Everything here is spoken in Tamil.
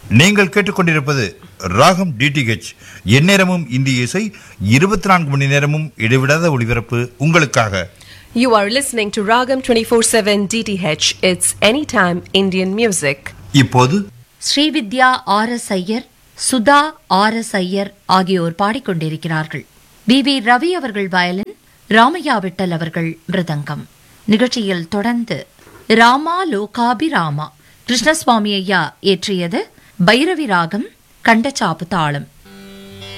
நீங்கள் கேட்டுக்கொண்டிருப்பது ராகம் டிடிஹெச் எந்நேரமும் இந்திய இசை இருபத்தி நான்கு மணி நேரமும் இடைவிடாத ஒளிபரப்பு உங்களுக்காக You are listening to Ragam 24/7 DTH. It's anytime Indian music. இப்போது Srividya R S Iyer Sudha R S Iyer ஆகியோர் பாடிக்கொண்டிருக்கிறார்கள் பி வி ரவி அவர்கள் வயலின் ராமையா விட்டல் அவர்கள் மிருதங்கம் நிகழ்ச்சியில் தொடர்ந்து ராமா லோகாபி ராமா கிருஷ்ணசுவாமி ஐயா இயற்றியது பைரவி ராகம் கண்டச்சாப்பு தாளம்